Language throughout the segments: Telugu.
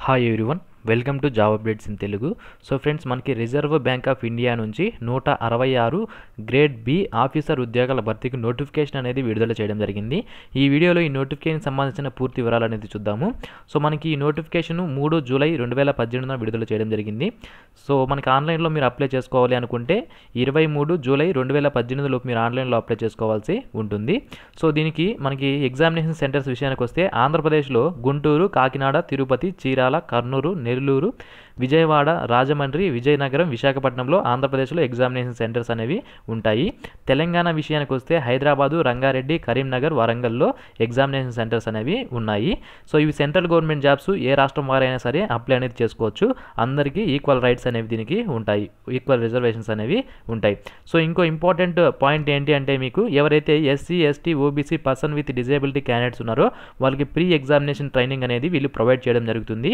hi everyone welcome to job updates in Telugu so friends మనకి రిజర్వ్ బ్యాంక్ ఆఫ్ ఇండియా నుంచి నూట అరవై ఆరు గ్రేడ్ బి ఆఫీసర్ ఉద్యోగాల భర్తీకి నోటిఫికేషన్ అనేది విడుదల చేయడం జరిగింది ఈ వీడియోలో ఈ నోటిఫికేషన్ సంబంధించిన పూర్తి వివరాలు అనేది చూద్దాము సో మనకి ఈ నోటిఫికేషన్ మూడు జూలై రెండు వేల పద్దెనిమిదిన విడుదల చేయడం జరిగింది సో మనకి ఆన్లైన్లో మీరు అప్లై చేసుకోవాలి అనుకుంటే ఇరవై మూడు జూలై రెండు వేల పద్దెనిమిదిలోపు మీరు ఆన్లైన్లో అప్లై చేసుకోవాల్సి ఉంటుంది సో దీనికి మనకి ఎగ్జామినేషన్ సెంటర్స్ విషయానికి వస్తే ఆంధ్రప్రదేశ్లో గుంటూరు కాకినాడ తిరుపతి చీరాల కర్నూలు నెల్లూరు విజయవాడ రాజమండ్రి విజయనగరం విశాఖపట్నంలో ఆంధ్రప్రదేశ్లో ఎగ్జామినేషన్ సెంటర్స్ అనేవి ఉంటాయి తెలంగాణ విషయానికి వస్తే హైదరాబాదు రంగారెడ్డి కరీంనగర్ వరంగల్లో ఎగ్జామినేషన్ సెంటర్స్ అనేవి ఉన్నాయి సో ఇవి సెంట్రల్ గవర్నమెంట్ జాబ్స్ ఏ రాష్ట్రం వారైనా సరే అప్లై అనేది చేసుకోవచ్చు అందరికీ ఈక్వల్ రైట్స్ అనేవి దీనికి ఉంటాయి ఈక్వల్ రిజర్వేషన్స్ అనేవి ఉంటాయి సో ఇంకో ఇంపార్టెంట్ పాయింట్ ఏంటి అంటే మీకు ఎవరైతే SC ST OBC person with disability candidates ఉన్నారో వాళ్ళకి ప్రీ ఎగ్జామినేషన్ ట్రైనింగ్ అనేది వీళ్ళు ప్రొవైడ్ చేయడం జరుగుతుంది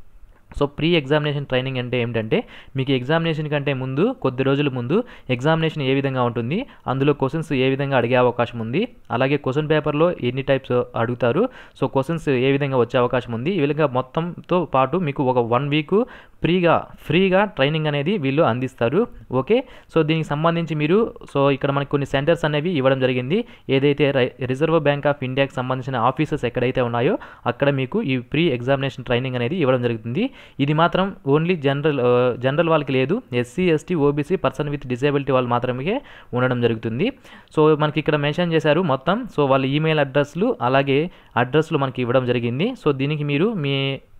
సో ప్రీ ఎగ్జామినేషన్ ట్రైనింగ్ అంటే ఏమిటంటే మీకు ఎగ్జామినేషన్ కంటే ముందు కొద్ది రోజుల ముందు ఎగ్జామినేషన్ ఏ విధంగా ఉంటుంది అందులో క్వశ్చన్స్ ఏ విధంగా అడిగే అవకాశం ఉంది అలాగే క్వశ్చన్ పేపర్లో ఎన్ని టైప్స్ అడుగుతారు సో క్వశ్చన్స్ ఏ విధంగా వచ్చే అవకాశం ఉంది ఈ విధంగా మొత్తంతో పాటు మీకు ఒక వన్ వీక్ ఫ్రీగా ఫ్రీగా ట్రైనింగ్ అనేది వీళ్ళు అందిస్తారు ఓకే సో దీనికి సంబంధించి మీరు సో ఇక్కడ మనకి కొన్ని సెంటర్స్ అనేవి ఇవ్వడం జరిగింది ఏదైతే రిజర్వ్ బ్యాంక్ ఆఫ్ ఇండియాకి సంబంధించిన ఆఫీసెస్ ఎక్కడైతే ఉన్నాయో అక్కడ మీకు ఈ ప్రీ ఎగ్జామినేషన్ ట్రైనింగ్ అనేది ఇవ్వడం జరుగుతుంది ఇది మాత్రం ఓన్లీ జనరల్ జనరల్ వాళ్ళకి లేదు SC ST OBC person with disability వాళ్ళు మాత్రమే ఉండడం జరుగుతుంది సో మనకి ఇక్కడ మెన్షన్ చేశారు మొత్తం సో వాళ్ళ ఈమెయిల్ అడ్రస్లు అలాగే అడ్రస్లు మనకి ఇవ్వడం జరిగింది సో దీనికి మీరు మీ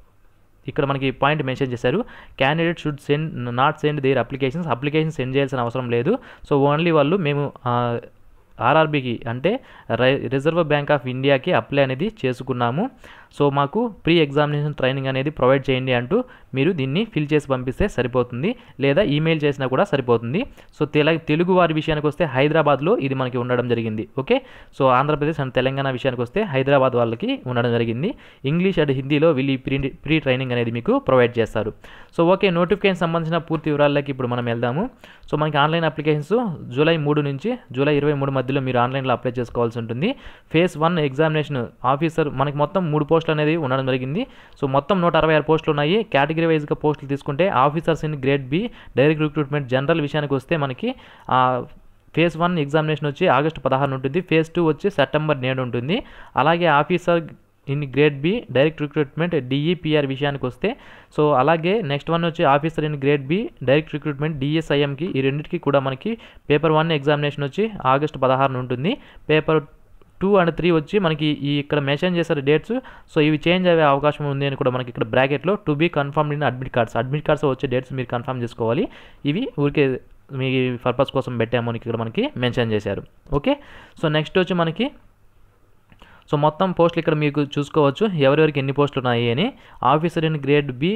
ఇక్కడ మనకి పాయింట్ మెన్షన్ చేశారు candidate should send not send there applications application send చేయాల్సిన అవసరం లేదు సో ఓన్లీ వాళ్ళు మేము ఆర్ఆర్బీకి అంటే రిజర్వ్ బ్యాంక్ ఆఫ్ ఇండియాకి అప్లై అనేది చేసుకున్నాము సో మాకు ప్రీ ఎగ్జామినేషన్ ట్రైనింగ్ అనేది ప్రొవైడ్ చేయండి అంటూ మీరు దీన్ని ఫిల్ చేసి పంపిస్తే సరిపోతుంది లేదా ఈమెయిల్ చేసినా కూడా సరిపోతుంది సో తెల తెలుగు వారి విషయానికి వస్తే హైదరాబాద్లో ఇది మనకి ఉండడం జరిగింది okay so Andhra Pradesh and Telangana విషయానికి వస్తే హైదరాబాద్ వాళ్ళకి ఉండడం జరిగింది ఇంగ్లీష్ అండ్ హిందీలో వీళ్ళు ప్రీ ప్రీ ట్రైనింగ్ అనేది మీకు ప్రొవైడ్ చేస్తారు సో ఓకే నోటిఫికేషన్ సంబంధించిన పూర్తి వివరాలకి ఇప్పుడు మనం వెళ్దాము సో మనకి ఆన్లైన్ అప్లికేషన్స్ జూలై మూడు నుంచి జూలై ఇరవై మూడు మధ్యలో మీరు ఆన్లైన్లో అప్లై చేసుకోవాల్సి ఉంటుంది ఫేజ్ వన్ ఎగ్జామినేషన్ ఆఫీసర్ మనకి మొత్తం మూడు పోస్టులు అనేది ఉండడం జరిగింది సో మొత్తం నూట అరవై ఆరు పోస్టులు ఉన్నాయి కేటగిరీ వైజ్గా పోస్టులు తీసుకుంటే officers in grade B direct recruitment general విషయానికి వస్తే మనకి ఫేజ్ వన్ ఎగ్జామినేషన్ వచ్చి ఆగస్టు పదహారు ఉంటుంది ఫేజ్ టూ వచ్చి సెప్టెంబర్ నేడు ఉంటుంది అలాగే officer in grade B direct recruitment DEPR విషయానికి వస్తే సో అలాగే నెక్స్ట్ వన్ వచ్చి officer in grade B direct recruitment డిఎస్ఐఎంకి ఈ రెండింటికి కూడా మనకి పేపర్ వన్ ఎగ్జామినేషన్ వచ్చి ఆగస్టు పదహారున ఉంటుంది పేపర్ టూ అండ్ త్రీ వచ్చి మనకి ఈ ఇక్కడ మెన్షన్ చేశారు డేట్స్ సో ఇవి చేంజ్ అయ్యే అవకాశం ఉంది అని కూడా మనకి ఇక్కడ బ్రాకెట్లో to be confirmed in admit cards admit cards వచ్చే డేట్స్ మీరు కన్ఫర్మ్ చేసుకోవాలి ఇవి ఊరికే మీ పర్పస్ కోసం పెట్టాము అని ఇక్కడ మనకి మెన్షన్ చేశారు ఓకే సో నెక్స్ట్ వచ్చి మనకి సో మొత్తం పోస్టులు ఇక్కడ మీకు చూసుకోవచ్చు ఎవరెవరికి ఎన్ని పోస్టులు ఉన్నాయి అని officer in grade B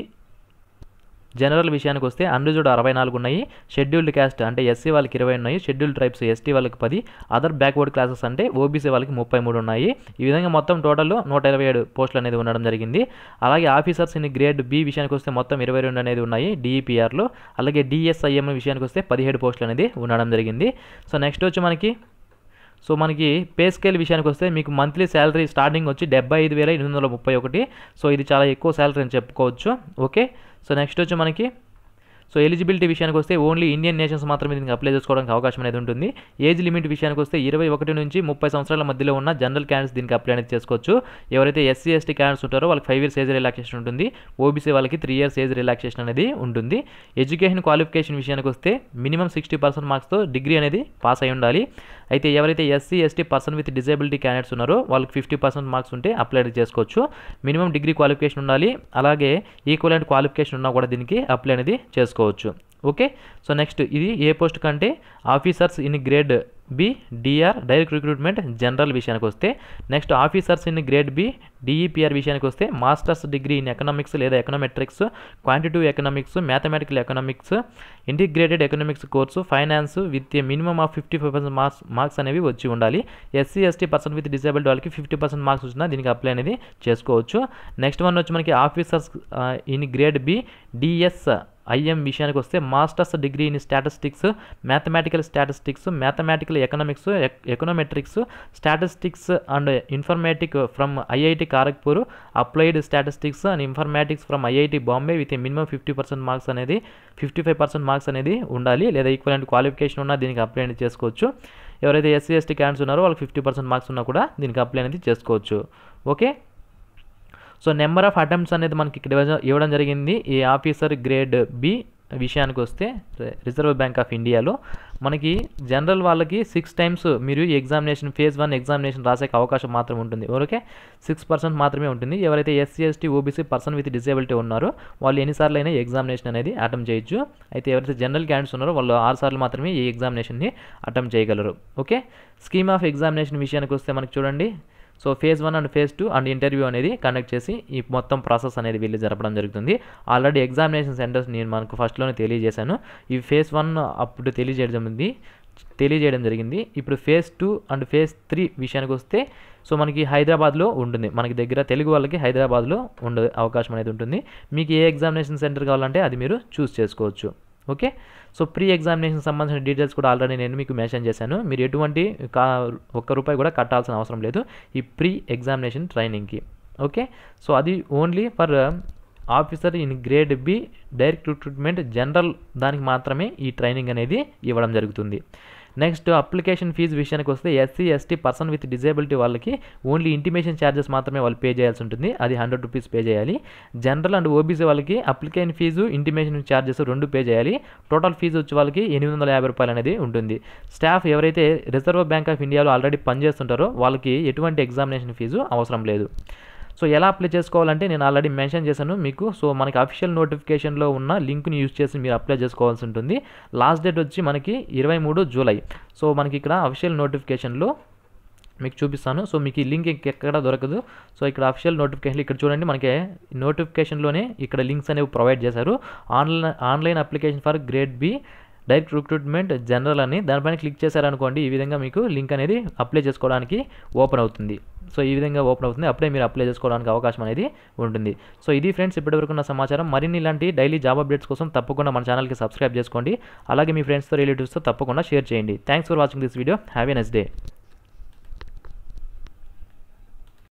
general విషయానికి వస్తే అన్రిజర్వ్డ్ అరవై నాలుగు ఉన్నాయి షెడ్యూల్డ్ క్యాస్ట్ అంటే ఎస్సీ వాళ్ళకి ఇరవై ఉన్నాయి షెడ్యూల్డ్ ట్రైబ్స్ ఎస్టీ వాళ్ళకి పది అదర్ బ్యాక్వర్డ్ క్లాసెస్ అంటే ఓబీసీ వాళ్ళకి ముప్పై మూడు ఉన్నాయి ఈ విధంగా మొత్తం టోటల్లో నూట ఇరవై ఏడు పోస్టులు అనేది ఉండడం జరిగింది అలాగే ఆఫీసర్స్ ఇన్ గ్రేడ్ బి విషయానికి వస్తే మొత్తం ఇరవై రెండు అనేది ఉన్నాయి డిఈపిఆర్లో అలాగే డిఎస్ఐఎం విషయానికి వస్తే పదిహేడు పోస్టులు అనేది ఉండడం జరిగింది సో నెక్స్ట్ వచ్చి మనకి సో మనకి పే స్కేల్ విషయానికి వస్తే మీకు మంత్లీ శాలరీ స్టార్టింగ్ వచ్చి డెబ్బై ఐదు వేల ఎనిమిది వందల ముప్పై ఒకటి సో ఇది చాలా ఎక్కువ శాలరీ అని చెప్పుకోవచ్చు ఓకే సో నెక్స్ట్ వచ్చి మనకి సో ఎలిజిబిలిటీ విషయానికి వస్తే ఓన్లీ ఇండియన్ నేషన్స్ మాత్రమే దీనికి అప్లై చేసుకోవడానికి అవకాశం అనేది ఉంటుంది ఏజ్ లిమిట్ విషయానికి వస్తే ఇరవై ఒకటి నుంచి ముప్పై సంవత్సరాల మధ్యలో ఉన్న జనరల్ క్యాండిడేట్స్ దీనికి అప్లై అనేది చేసుకోవచ్చు ఎవరైతే ఎస్సీ ఎస్టీ క్యాండిడేట్స్ ఉంటారో వాళ్ళకి ఫైవ్ ఇయర్స్ ఏజ్ రిలాక్సేషన్ ఉంటుంది ఓబీసీ వాళ్ళకి త్రీ ఇయర్స్ ఏజ్ రిలాక్సేషన్ అనేది ఉంటుంది ఎడ్యుకేషన్ క్వాలిఫికేషన్ విషయానికి వస్తే మినిమం సిక్స్టీ పర్సెంట్ మార్క్స్తో డిగ్రీ అనేది పాస్ అయి ఉండాలి అయితే ఎవరైతే SC ST person with disability candidates ఉన్నారో వాళ్ళకి ఫిఫ్టీ పర్సెంట్ మార్క్స్ ఉంటే అప్లై చేసుకోవచ్చు మినిమం డిగ్రీ క్వాలిఫికేషన్ ఉండాలి అలాగే ఈక్వలెంట్ క్వాలిఫికేషన్ ఉన్నా కూడా దీనికి అప్లై అనేది చేసుకోవచ్చు ఓకే సో నెక్స్ట్ ఇది ఏ పోస్ట్ కంటే officers in grade B DR direct recruitment general విషయానికి వస్తే next officers in grade B DEPR విషయానికి వస్తే మాస్టర్స్ డిగ్రీ ఇన్ ఎకనామిక్స్ లేదా econometrics quantitative economics mathematical economics integrated economics course finance with a minimum of fifty five percent marks marks అనేవి వచ్చి ఉండాలి SC ST person with disability వాళ్ళకి ఫిఫ్టీ పర్సెంట్ మార్క్స్ వచ్చినా దీనికి అప్లై అనేది చేసుకోవచ్చు నెక్స్ట్ వన్ వచ్చి మనకి officers in grade B DS IM విషయానికి వస్తే masters degree in statistics mathematical statistics mathematical economics econometrics statistics and informatic from IIT Kharagpur applied statistics and informatics from IIT Bombay with minimum fifty percent marks అనేది ఫిఫ్టీ ఫైవ్ పర్సెంట్ మార్క్స్ అనేది ఉండాలి లేదా ఈక్వలెంట్ క్వాలిఫికేషన్ ఉన్నా దీనికి అప్లై అనేది చేసుకోవచ్చు ఎవరైతే ఎస్సీ ఎస్టీ క్యాండిడేట్స్ ఉన్నారో వాళ్ళకి ఫిఫ్టీ పర్సెంట్ మార్క్స్ ఉన్నా కూడా దీనికి అప్లై అనేది చేసుకోవచ్చు okay so number of attempts అనేది మనకి ఇక్కడ ఇవ్వడం- ఇవ్వడం జరిగింది ఈ ఆఫీసర్ గ్రేడ్ బి విషయానికి వస్తే రి- రిజర్వ్ బ్యాంక్ ఆఫ్ ఇండియాలో మనకి జనరల్ వాళ్ళకి సిక్స్ టైమ్స్ మీరు ఈ ఎగ్జామినేషన్ ఫేజ్ వన్ ఎగ్జామినేషన్ రాసే అవకాశం మాత్రం ఉంటుంది ఓకే సిక్స్ పర్సెంట్ మాత్రమే ఉంటుంది ఎవరైతే SC ST OBC person with disability ఉన్నారో వాళ్ళు ఎన్నిసార్లు అయినా ఎగ్జామినేషన్ అనేది అటెంప్ట్ చేయొచ్చు అయితే ఎవరైతే జనరల్ క్యాండిడేట్స్ ఉన్నారో వాళ్ళు ఆరు సార్లు మాత్రమే ఈ ఎగ్జామినేషన్ని అటెంప్ట్ చేయగలరు ఓకే స్కీమ్ ఆఫ్ ఎగ్జామినేషన్ విషయానికి వస్తే మనకి చూడండి so phase one and phase two and interview అనేది కండక్ట్ చేసి ఈ మొత్తం ప్రాసెస్ అనేది వీళ్ళు జరపడం జరుగుతుంది ఆల్రెడీ ఎగ్జామినేషన్ సెంటర్స్ నేను మనకు ఫస్ట్లోనే తెలియజేశాను ఈ ఫేజ్ వన్ అప్పుడు తెలియజేయడం ఉంది తెలియజేయడం జరిగింది ఇప్పుడు phase two and phase three విషయానికి వస్తే సో మనకి హైదరాబాద్లో ఉంటుంది మనకి దగ్గర తెలుగు వాళ్ళకి హైదరాబాద్లో ఉండే అవకాశం అనేది ఉంటుంది మీకు ఏ ఎగ్జామినేషన్ సెంటర్ కావాలంటే అది మీరు చూస్ చేసుకోవచ్చు ఓకే సో ప్రీ ఎగ్జామినేషన్ సంబంధించిన డీటెయిల్స్ కూడా ఆల్రెడీ నేను మీకు మెన్షన్ చేశాను మీరు ఎటువంటి కా ఒక్క రూపాయి కూడా కట్టాల్సిన అవసరం లేదు ఈ ప్రీ ఎగ్జామినేషన్ ట్రైనింగ్కి ఓకే సో అది only for officer in grade B direct recruitment general దానికి మాత్రమే ఈ ట్రైనింగ్ అనేది ఇవ్వడం జరుగుతుంది నెక్స్ట్ అప్లికేషన్ ఫీజు విషయానికి వస్తే SC ST person with disability వాళ్ళకి ఓన్లీ ఇంటిమేషన్ ఛార్జెస్ మాత్రమే వాళ్ళు పే చేయాల్సి ఉంటుంది అది హండ్రెడ్ రూపీస్ పే చేయాలి జనరల్ అండ్ ఓబీసీ వాళ్ళకి అప్లికేషన్ ఫీజు ఇంటిమేషన్ ఛార్జెస్ రెండు పే చేయాలి టోటల్ ఫీజు వచ్చి వాళ్ళకి ఎనిమిది వందల యాభై రూపాయలు అనేది ఉంటుంది స్టాఫ్ ఎవరైతే రిజర్వ్ బ్యాంక్ ఆఫ్ ఇండియాలో ఆల్రెడీ పనిచేస్తుంటారో వాళ్ళకి ఎటువంటి ఎగ్జామినేషన్ ఫీజు అవసరం లేదు సో ఎలా అప్లై చేసుకోవాలంటే నేను ఆల్రెడీ మెన్షన్ చేశాను మీకు సో మనకి అఫీషియల్ నోటిఫికేషన్లో ఉన్న లింక్ని యూజ్ చేసి మీరు అప్లై చేసుకోవాల్సి ఉంటుంది లాస్ట్ డేట్ వచ్చి మనకి ఇరవై మూడు జూలై సో మనకి ఇక్కడ అఫీషియల్ నోటిఫికేషన్లో మీకు చూపిస్తాను సో మీకు ఈ లింక్ ఎక్కడ దొరకదు సో ఇక్కడ అఫీషియల్ నోటిఫికేషన్ ఇక్కడ చూడండి మనకి నోటిఫికేషన్లోనే ఇక్కడ లింక్స్ అనేవి ప్రొవైడ్ చేశారు online online application for grade B direct recruitment general అని దానిపైన క్లిక్ చేశారనుకోండి ఈ విధంగా మీకు లింక్ అనేది అప్లై చేసుకోవడానికి ఓపెన్ అవుతుంది సో ఈ విధంగా ఓపెన్ అవుతుంది అప్పుడే మీరు అప్లై చేసుకోవడానికి అవకాశం అనేది ఉంటుంది సో ఇది ఫ్రెండ్స్ ఇప్పటివరకు ఉన్న సమాచారం మరిన్ని ఇలాంటి డైలీ జాబ్ అప్డేట్స్ కోసం తప్పకుండా మన ఛానల్కి సబ్స్క్రైబ్ చేసుకోండి అలాగే మీ ఫ్రెండ్స్తో రిలేటివ్స్తో తప్పకుండా షేర్ చేయండి thanks for watching this video have a next day